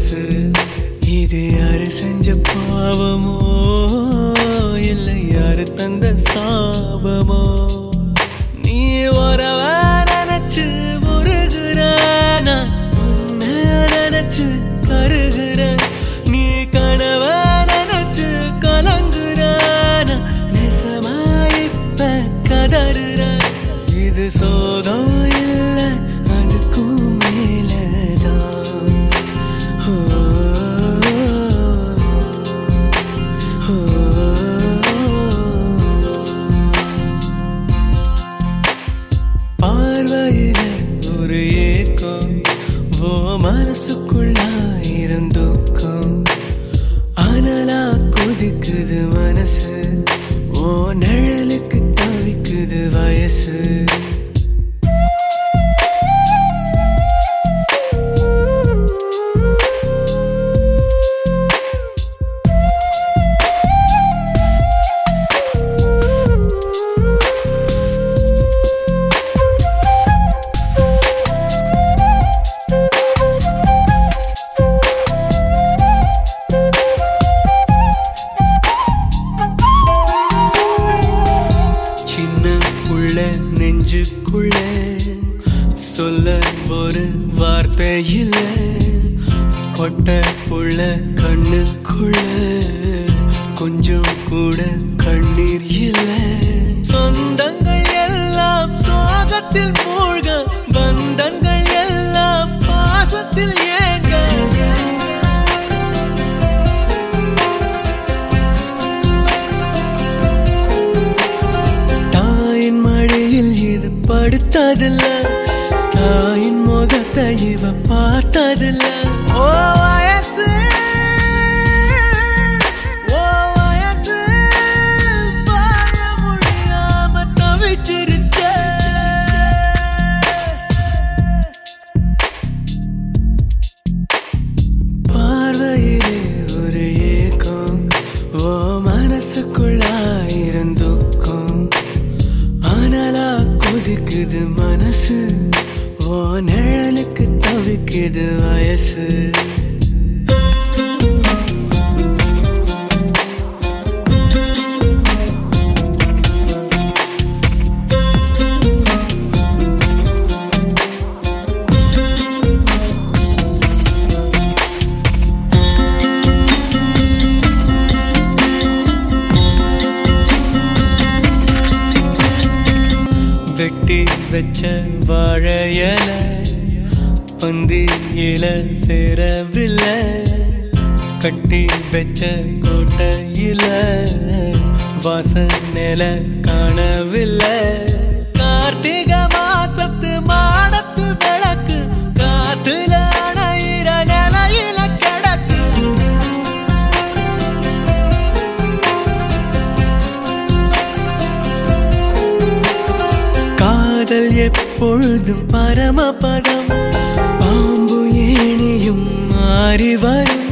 மனசு இது யாரு செஞ்ச பாவமோ இல்லை யாரு தந்த சாபமோ நீ வரவ நினைச்சு முருகுற நான் உன்னை நினைச்சு கருகுற நீ கனவ நினைச்சு கலங்குற நான் நெசமா இப்ப கதறுற இது சோகம் இல்ல அதுக்கும் மேலதான் ஓ, ஓ, பார்வையில ஒரு ஏக்கம் ஓ மனசுக்குள்ளாயிரம் துக்கம் அனலா கொதிக்குது மனசு ஓ நிழலுக்கு தவிக்குது வயசு சின்ன உள்ள நெஞ்சுக்குள்ள சொல்ல ஒரு வார்த்தை இல்ல கொட்ட புள்ள கண்ணுக்குள்ள கொஞ்சம் கூட கண்ணீர் இல்ல சொந்தங்கள் எல்லாம் சோகத்தில் மூழ்க பந்தங்கள் எல்லாம் பாசத்தில் ஏங்க தாயின் மடியில் இது படுத்ததில்ல தாயின் முகத்தை இவ பார்த்ததில்ல ஓ வயசு ஓ வயசு வாழ முடியாம தவிச்சிருச்சே பார்வையிலே ஒரு ஏக்கம் ஓ மனசுக்குள்ளாயிரம் துக்கம் ஆனாலா கொதிக்குது மனசு ஓ நிழலுக்கு தவிக்குது வயசு வெட்டி வச்ச வாழையல பந்தியில சேரவில்லை கட்டி வச்ச கோட்டையில வாசனைல காணவில்லை கார்த்திகை மாசத்து மாடத்து விளக்கு காத்துல அணையிற நிலையில கிடக்கு காதல் எப்பொழுதும் பரமபதம் பாம்பு ஏணியும் மாறி வரும்